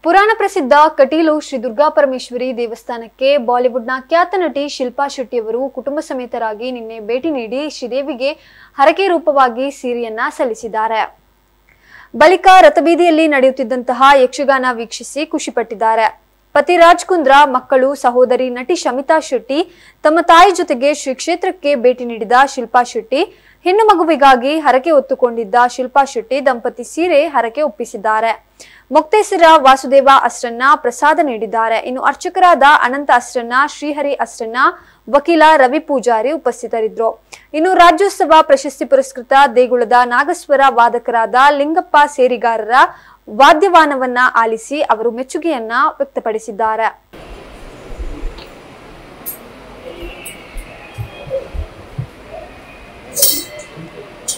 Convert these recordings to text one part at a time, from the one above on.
ಪುರಾಣ ಪ್ರಸಿದ್ಧ ಕಟೀಲು ಶ್ರೀ ದುರ್ಗಾ ಪರಮೇಶ್ವರಿ ದೇವಸ್ಥಾನಕ್ಕೆ ಬಾಲಿವುಡ್ನ ಖ್ಯಾತ ನಟಿ ಶಿಲ್ಪಾ ಶೆಟ್ಟಿಯವರು ಕುಟುಂಬ ಸಮೇತರಾಗಿ ನಿನ್ನೆ ಭೇಟಿ ನೀಡಿ ಶ್ರೀದೇವಿಗೆ ಹರಕೆ ರೂಪವಾಗಿ ಸೀರೆಯನ್ನ ಸಲ್ಲಿಸಿದ್ದಾರೆ ಬಳಿಕ ರಥಬೀದಿಯಲ್ಲಿ ನಡೆಯುತ್ತಿದ್ದಂತಹ ಯಕ್ಷಗಾನ ವೀಕ್ಷಿಸಿ ಖುಷಿಪಟ್ಟಿದ್ದಾರೆ ಪತಿ ರಾಜ್ ಕುಂದ್ರ ಮಕ್ಕಳು ಸಹೋದರಿ ನಟಿ ಶಮಿತಾ ಶೆಟ್ಟಿ ತಮ್ಮ ತಾಯಿ ಜೊತೆಗೆ ಶ್ರೀ ಕ್ಷೇತ್ರಕ್ಕೆ ಭೇಟಿ ನೀಡಿದ ಶಿಲ್ಪಾ ಶೆಟ್ಟಿ ಹೆಣ್ಣು ಮಗುವಿಗಾಗಿ ಹರಕೆ ಹೊತ್ತುಕೊಂಡಿದ್ದ ಶಿಲ್ಪಾ ಶೆಟ್ಟಿ ದಂಪತಿ ಸೀರೆ ಹರಕೆ ಒಪ್ಪಿಸಿದ್ದಾರೆ ಮೊಕ್ತೇಸರ ವಾಸುದೇವ ಅಸ್ರನ್ನ ಪ್ರಸಾದ ನೀಡಿದ್ದಾರೆ ಇನ್ನು ಅರ್ಚಕರಾದ ಅನಂತ ಅಸ್ರನ್ನ ಶ್ರೀಹರಿ ಅಸ್ರನ್ನ ವಕೀಲ ರವಿ ಪೂಜಾರಿ ಉಪಸ್ಥಿತರಿದ್ದರು ಇನ್ನು ರಾಜ್ಯೋತ್ಸವ ಪ್ರಶಸ್ತಿ ಪುರಸ್ಕೃತ ದೇಗುಲದ ನಾಗಸ್ವರ ವಾದಕರಾದ ಲಿಂಗಪ್ಪ ಸೇರಿಗಾರರ ವಾದ್ಯವಾನವನ್ನ ಆಲಿಸಿ ಅವರು ಮೆಚ್ಚುಗೆಯನ್ನ ವ್ಯಕ್ತಪಡಿಸಿದ್ದಾರೆ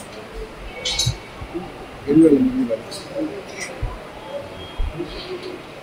ಎಲ್ಲೆಲ್ಲ ಮುಂದೆ ಬರ್ತದೆ